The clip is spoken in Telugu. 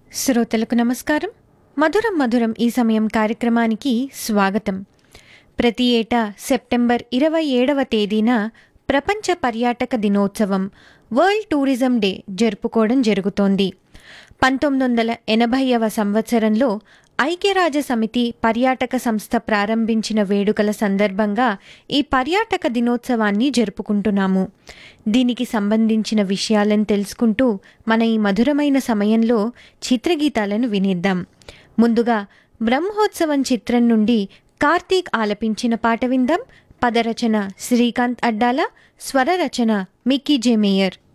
శ్రోతలకు నమస్కారం మధురం మధురం ఈ సమయం కార్యక్రమానికి స్వాగతం ప్రతి ఏటా సెప్టెంబర్ ఇరవై ఏడవ తేదీన ప్రపంచ పర్యాటక దినోత్సవం వరల్డ్ టూరిజం డే జరుపుకోవడం జరుగుతోంది పంతొమ్మిది వందల ఎనభైవ సంవత్సరంలో ఐక్యరాజ్య సమితి పర్యాటక సంస్థ ప్రారంభించిన వేడుకల సందర్భంగా ఈ పర్యాటక దినోత్సవాన్ని జరుపుకుంటున్నాము దీనికి సంబంధించిన విషయాలను తెలుసుకుంటూ మన ఈ మధురమైన సమయంలో చిత్రగీతాలను వినిద్దాం ముందుగా బ్రహ్మోత్సవం చిత్రం నుండి కార్తీక్ ఆలపించిన పాట విందాం పదరచన శ్రీకాంత్ అడ్డాల స్వరరచన మిక్కీ జే మేయర్